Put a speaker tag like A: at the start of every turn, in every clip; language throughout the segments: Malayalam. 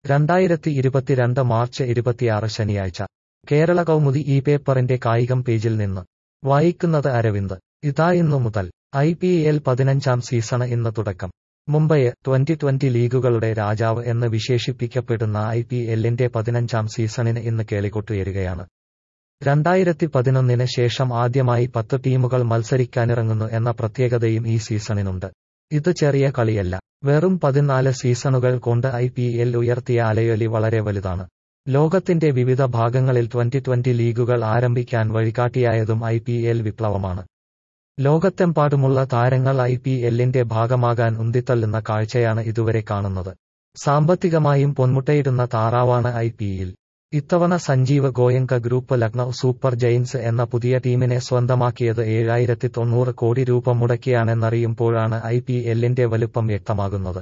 A: രണ്ടായിരത്തി ഇരുപത്തിരണ്ട് മാർച്ച് ഇരുപത്തിയാറ് ശനിയാഴ്ച കേരള കൗമുദി ഈ പേപ്പറിന്റെ കായികം പേജിൽ നിന്ന് വായിക്കുന്നത് അരവിന്ദ് ഇതാ ഇന്നു മുതൽ ഐ പി എൽ പതിനഞ്ചാം സീസണ് ഇന്ന് തുടക്കം മുംബൈ ട്വന്റി ട്വന്റി ലീഗുകളുടെ രാജാവ് എന്ന് വിശേഷിപ്പിക്കപ്പെടുന്ന ഐ പി എല്ലിന്റെ പതിനഞ്ചാം സീസണിന് ഇന്ന് കേളികൊട്ടുയരുകയാണ് രണ്ടായിരത്തി പതിനൊന്നിന് ശേഷം ആദ്യമായി പത്ത് ടീമുകൾ മത്സരിക്കാനിറങ്ങുന്നു എന്ന പ്രത്യേകതയും ഈ സീസണിനുണ്ട് ഇത് ചെറിയ കളിയല്ല വെറും പതിനാല് സീസണുകൾ കൊണ്ട് ഐ പി എൽ ഉയർത്തിയ അലയൊലി വളരെ വലുതാണ് ലോകത്തിന്റെ വിവിധ ഭാഗങ്ങളിൽ ട്വന്റി ട്വന്റി ലീഗുകൾ ആരംഭിക്കാൻ വഴികാട്ടിയായതും ഐ പി എൽ വിപ്ലവമാണ് ലോകത്തെമ്പാടുമുള്ള താരങ്ങൾ ഐ പി എല്ലിന്റെ ഭാഗമാകാൻ ഉന്തിത്തള്ളുന്ന കാഴ്ചയാണ് ഇതുവരെ കാണുന്നത് സാമ്പത്തികമായും പൊന്മുട്ടയിടുന്ന താറാവാണ് ഐ പി എൽ ഇത്തവണ Sanjiv Goenka group Lucknow super giants എന്ന പുതിയ ടീമിനെ സ്വന്തമാക്കിയത് ഏഴായിരത്തി തൊണ്ണൂറ് കോടി രൂപ മുടക്കിയാണെന്നറിയുമ്പോഴാണ് ഐ പി എല്ലിന്റെ വലുപ്പം വ്യക്തമാകുന്നത്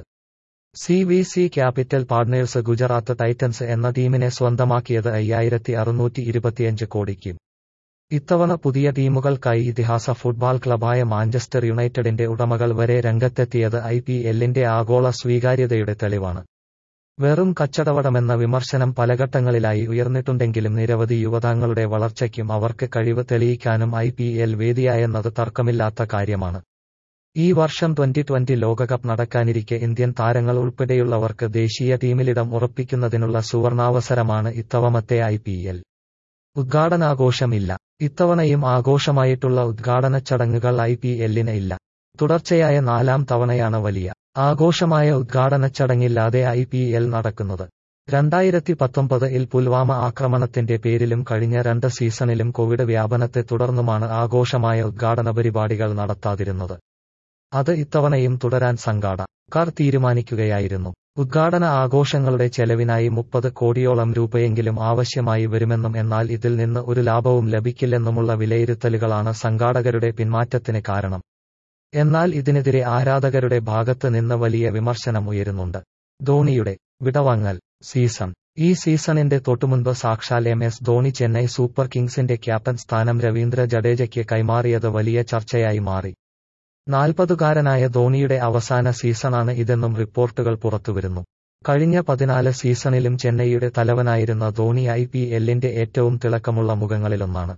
A: C V C capital partners Gujarat titans എന്ന ടീമിനെ സ്വന്തമാക്കിയത് അയ്യായിരത്തി അറുന്നൂറ്റി ഇരുപത്തിയഞ്ച് കോടിക്ക് ഇത്തവണ പുതിയ ടീമുകൾക്കായി ഇതിഹാസ ഫുട്ബോൾ ക്ലബായ മാഞ്ചസ്റ്റർ യുണൈറ്റഡിന്റെ ഉടമകൾ വരെ രംഗത്തെത്തിയത് ഐ പി എല്ലിന്റെ ആഗോള സ്വീകാര്യതയുടെ തെളിവാണ് വെറും കച്ചടവടമെന്ന വിമർശനം പലഘട്ടങ്ങളിലായി ഉയർന്നിട്ടുണ്ടെങ്കിലും നിരവധി യുവതാങ്ങളുടെ വളർച്ചയ്ക്കും അവർക്ക് കഴിവ് തെളിയിക്കാനും ഐ പി എൽ വേദിയായെന്നത് തർക്കമില്ലാത്ത കാര്യമാണ് ഈ വർഷം ട്വന്റി ട്വന്റി ലോകകപ്പ് നടക്കാനിരിക്കെ ഇന്ത്യൻ താരങ്ങൾ ഉൾപ്പെടെയുള്ളവർക്ക് ദേശീയ ടീമിലിടം ഉറപ്പിക്കുന്നതിനുള്ള സുവർണാവസരമാണ് ഇത്തവണത്തെ ഐ പി എൽ ഉദ്ഘാടനാഘോഷമില്ല ഇത്തവണയും ആഘോഷമായിട്ടുള്ള ഉദ്ഘാടന ചടങ്ങുകൾ ഐ പി എല്ലിന് ഇല്ല തുടർച്ചയായ നാലാം തവണയാണ് വലിയ ആഘോഷമായ ഉദ്ഘാടന ചടങ്ങില്ലാതെ ഐ പി എൽ നടക്കുന്നത് രണ്ടായിരത്തി പത്തൊമ്പതിൽ പുൽവാമ ആക്രമണത്തിന്റെ പേരിലും കഴിഞ്ഞ രണ്ട് സീസണിലും കോവിഡ് വ്യാപനത്തെ തുടർന്നുമാണ് ആഘോഷമായ ഉദ്ഘാടന പരിപാടികൾ നടത്താതിരുന്നത് അത് ഇത്തവണയും തുടരാൻ സംഘാടകർ തീരുമാനിക്കുകയായിരുന്നു ഉദ്ഘാടന ആഘോഷങ്ങളുടെ ചെലവിനായി മുപ്പത് കോടിയോളം രൂപയെങ്കിലും ആവശ്യമായി വരുമെന്നും എന്നാൽ ഇതിൽ നിന്ന് ഒരു ലാഭവും ലഭിക്കില്ലെന്നുമുള്ള വിലയിരുത്തലുകളാണ് സംഘാടകരുടെ പിന്മാറ്റത്തിന് കാരണം എന്നാൽ ഇതിനെതിരെ ആരാധകരുടെ ഭാഗത്ത് നിന്ന് വലിയ വിമർശനം ഉയരുന്നുണ്ട് ധോണിയുടെ വിടവാങ്ങൽ സീസൺ ഈ സീസണിന്റെ തൊട്ടുമുൻപ് സാക്ഷാൽ M S Dhoni Chennai super കിങ്സിന്റെ ക്യാപ്റ്റൻ സ്ഥാനം രവീന്ദ്ര ജഡേജയ്ക്ക് കൈമാറിയത് വലിയ ചർച്ചയായി മാറി നാൽപ്പതുകാരനായ ധോണിയുടെ അവസാന സീസണാണ് ഇതെന്നും റിപ്പോർട്ടുകൾ പുറത്തുവരുന്നു കഴിഞ്ഞ പതിനാല് സീസണിലും ചെന്നൈയുടെ തലവനായിരുന്ന ധോണി ഐ പി എല്ലിന്റെ ഏറ്റവും തിളക്കമുള്ള മുഖങ്ങളിലൊന്നാണ്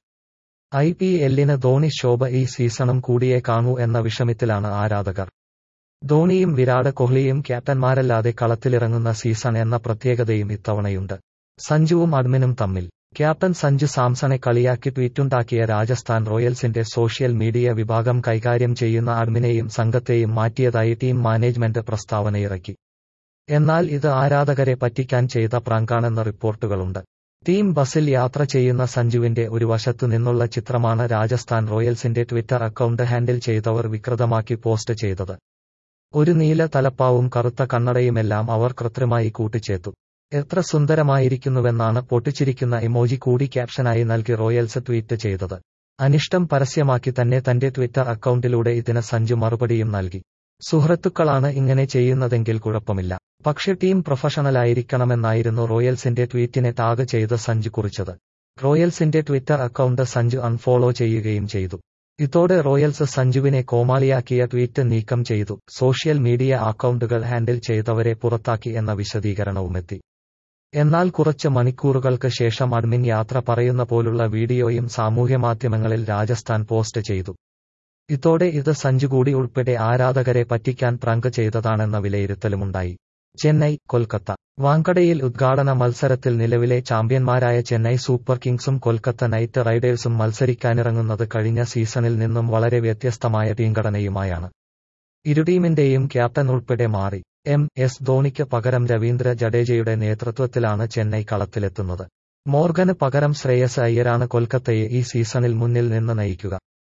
A: ഐ പി എല്ലിന് ധോണി ശോഭ ഈ സീസണും കൂടിയേ കാണൂ എന്ന വിഷമത്തിലാണ് ആരാധകർ ധോണിയും വിരാട് കോഹ്ലിയും ക്യാപ്റ്റന്മാരല്ലാതെ കളത്തിലിറങ്ങുന്ന സീസൺ എന്ന പ്രത്യേകതയും ഇത്തവണയുണ്ട് സഞ്ജുവും അഡ്മിനും തമ്മിൽ ക്യാപ്റ്റൻ സഞ്ജു സാംസണെ കളിയാക്കി ട്വീറ്റുണ്ടാക്കിയ രാജസ്ഥാൻ റോയൽസിന്റെ സോഷ്യൽ മീഡിയ വിഭാഗം കൈകാര്യം ചെയ്യുന്ന അഡ്മിനെയും സംഘത്തെയും മാറ്റിയതായി ടീം മാനേജ്മെന്റ് പ്രസ്താവനയിറക്കി എന്നാൽ ഇത് ആരാധകരെ പറ്റിക്കാൻ ചെയ്ത പ്രാങ്കാണെന്ന് റിപ്പോർട്ടുകളുണ്ട് ടീം ബസിൽ യാത്ര ചെയ്യുന്ന സഞ്ജുവിന്റെ ഒരു വശത്തു നിന്നുള്ള ചിത്രമാണ് രാജസ്ഥാൻ റോയൽസിന്റെ ട്വിറ്റർ അക്കൗണ്ട് ഹാൻഡിൽ ചെയ്തവർ വികൃതമാക്കി പോസ്റ്റ് ചെയ്തത് ഒരു നീല തലപ്പാവും കറുത്ത കണ്ണടയുമെല്ലാം അവർ കൃത്രിമായി കൂട്ടിച്ചേർത്തു എത്ര സുന്ദരമായിരിക്കുന്നുവെന്നാണ് പൊട്ടിച്ചിരിക്കുന്ന ഇമോജി കൂടി ക്യാപ്ഷനായി നൽകി റോയൽസ് ട്വീറ്റ് ചെയ്തത് അനിഷ്ടം പരസ്യമാക്കി തന്നെ തന്റെ ട്വിറ്റർ അക്കൗണ്ടിലൂടെ ഇതിന് സഞ്ജു മറുപടിയും നൽകി സുഹൃത്തുക്കളാണ് ഇങ്ങനെ ചെയ്യുന്നതെങ്കിൽ കുഴപ്പമില്ല പക്ഷെ ടീം പ്രൊഫഷണലായിരിക്കണമെന്നായിരുന്നു റോയൽസിന്റെ ട്വീറ്റിനെ ടാഗ് ചെയ്ത് സഞ്ജു കുറിച്ചത് റോയൽസിന്റെ ട്വിറ്റർ അക്കൗണ്ട് സഞ്ജു അൺഫോളോ ചെയ്യുകയും ചെയ്തു ഇതോടെ റോയൽസ് സഞ്ജുവിനെ കോമാളിയാക്കിയ ട്വീറ്റ് നീക്കം ചെയ്തു സോഷ്യൽ മീഡിയ അക്കൗണ്ടുകൾ ഹാൻഡിൽ ചെയ്തവരെ പുറത്താക്കി എന്ന വിശദീകരണവുമെത്തി എന്നാൽ കുറച്ച് മണിക്കൂറുകൾക്ക് ശേഷം അഡ്മിൻ യാത്ര പറയുന്ന പോലുള്ള വീഡിയോയും സാമൂഹ്യമാധ്യമങ്ങളിൽ രാജസ്ഥാൻ പോസ്റ്റ് ചെയ്തു ഇതോടെ ഇത് സഞ്ജു കൂടി ഉൾപ്പെടെ ആരാധകരെ പറ്റിക്കാൻ പ്രാങ്ക് ചെയ്തതാണെന്ന വിലയിരുത്തലുമുണ്ടായി ചെന്നൈ കൊൽക്കത്ത വാങ്കഡയിൽ ഉദ്ഘാടന മത്സരത്തിൽ നിലവിലെ ചാമ്പ്യന്മാരായ ചെന്നൈ സൂപ്പർ കിങ്സും കൊൽക്കത്ത നൈറ്റ് റൈഡേഴ്സും മത്സരിക്കാനിറങ്ങുന്നത് കഴിഞ്ഞ സീസണിൽ നിന്നും വളരെ വ്യത്യസ്തമായ ടീംഘടനയുമായാണ് ഇരു ടീമിന്റെയും ക്യാപ്റ്റൻ ഉൾപ്പെടെ മാറി എം എസ് ധോണിക്ക് പകരം രവീന്ദ്ര ജഡേജയുടെ നേതൃത്വത്തിലാണ് ചെന്നൈ കളത്തിലെത്തുന്നത് മോർഗന് പകരം ശ്രേയസ് അയ്യരാണ് കൊൽക്കത്തയെ ഈ സീസണിൽ മുന്നിൽ നിന്ന് നയിക്കുക